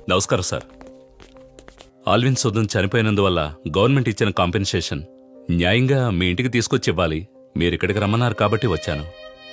నమస్కారం సార్ ఆల్విన్ సోదన్ చనిపోయినందువల్ల గవర్నమెంట్ ఇచ్చిన కాంపెన్సేషన్ న్యాయంగా మీ ఇంటికి తీసుకొచ్చి ఇవ్వాలి మీరు ఇక్కడికి రమ్మన్నారు కాబట్టి వచ్చాను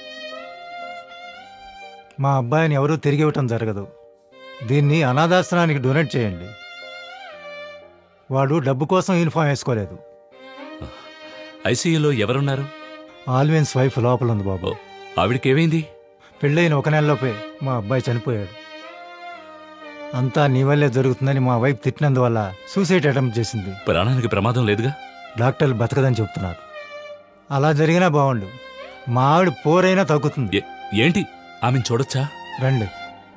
మా అబ్బాయిని ఎవరూ తిరిగి ఇవ్వటం జరగదు దీన్ని అనాథాశ్రమానికి డొనేట్ చేయండి వాడు డబ్బు కోసం యూనిఫామ్ వేసుకోలేదు ఐసీయూలో ఎవరున్నారు ఆల్విన్స్ వైఫ్ లోపల ఉంది బాబు ఆవిడకి ఏమైంది పెళ్ళైన ఒక నెలలోపే మా అబ్బాయి చనిపోయాడు అంతా నీ వల్లే జరుగుతుందని మా వైఫ్ తిట్టినందువల్ల సూసైడ్ అటెంప్ట్ చేసింది ప్రాణానికి ప్రమాదం లేదుగా డాక్టర్లు బతకదని చెప్తున్నారు అలా జరిగినా బాగుండు మా ఆవిడ పోరైనా తగ్గుతుంది ఏ- ఏంటి ఆమెను చూడొచ్చా రండి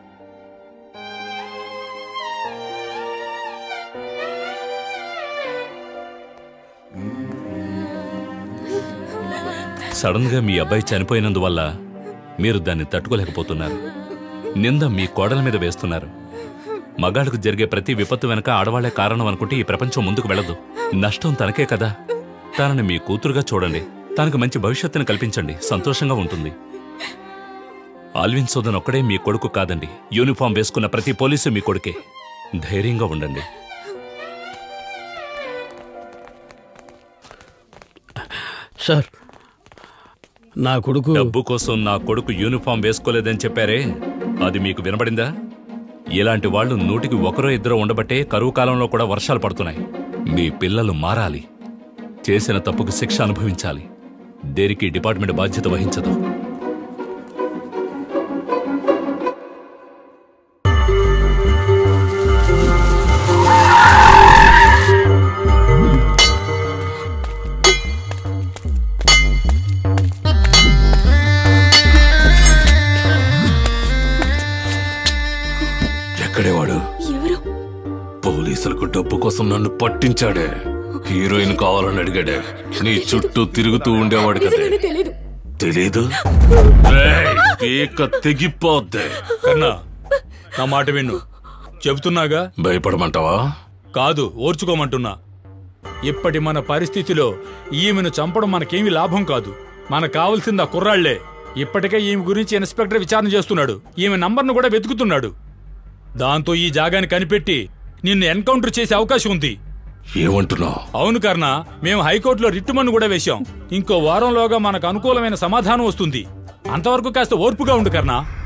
సడన్ గా మీ అబ్బాయి చనిపోయినందువల్ల మీరు దాన్ని తట్టుకోలేకపోతున్నారు నింద మీ కోడల మీద వేస్తున్నారు మగాళ్ళకు జరిగే ప్రతి విపత్తు వెనక ఆడవాళ్లే కారణం అనుకుంటే ఈ ప్రపంచం ముందుకు వెళ్ళదు నష్టం తనకే కదా తనని మీ కూతురుగా చూడండి తనకు మంచి భవిష్యత్తును కల్పించండి సంతోషంగా ఉంటుంది ఆల్విన్ సోదన్ ఒక్కడే మీ కొడుకు కాదండి యూనిఫామ్ వేసుకున్న ప్రతి పోలీసు మీ కొడుకే ధైర్యంగా ఉండండి సార్ నా కొడుకు డబ్బు కోసం నా కొడుకు యూనిఫామ్ వేసుకోలేదని చెప్పారే అది మీకు వినబడిందా ఇలాంటి వాళ్ళు నూటికి ఒకరో ఇద్దరు ఉండబట్టే కరువు కాలంలో కూడా వర్షాలు పడుతున్నాయి మీ పిల్లలు మారాలి చేసిన తప్పుకు శిక్ష అనుభవించాలి దేనికి డిపార్ట్మెంట్ బాధ్యత వహించదు ఎక్కడే వాడు ఎవరు పోలీసులకు డబ్బు కోసం నన్ను పట్టించాడే హీరోయిన్ కావాలని అడిగాడే నీ చుట్టూ తిరుగుతూ ఉండేవాడు కదే నిజంగానే తెలీదు తెలీదు రేయ్, పీక తెగిపోద్దే కన్నా నా మాట విన్ను చెబుతున్నాగా భయపడమంటావా కాదు ఓర్చుకోమంటున్నా ఇప్పటి మన పరిస్థితిలో ఈమెను చంపడం మనకేమీ లాభం కాదు మనకు కావలసింది ఆ కుర్రాళ్లే ఇప్పటికే ఈమె గురించి ఇన్స్పెక్టర్ విచారణ చేస్తున్నాడు ఈమె నంబర్ను కూడా వెతుకుతున్నాడు దాంతో ఈ జాగాని కనిపెట్టి నిన్ను ఎన్కౌంటర్ చేసే అవకాశం ఉంది ఏమంటున్నావు అవును కర్ణ మేము హైకోర్టులో రిట్టుమన్ను కూడా వేశాం ఇంకో వారంలోగా మనకు అనుకూలమైన సమాధానం వస్తుంది అంతవరకు కాస్త ఓర్పుగా ఉండు కర్ణ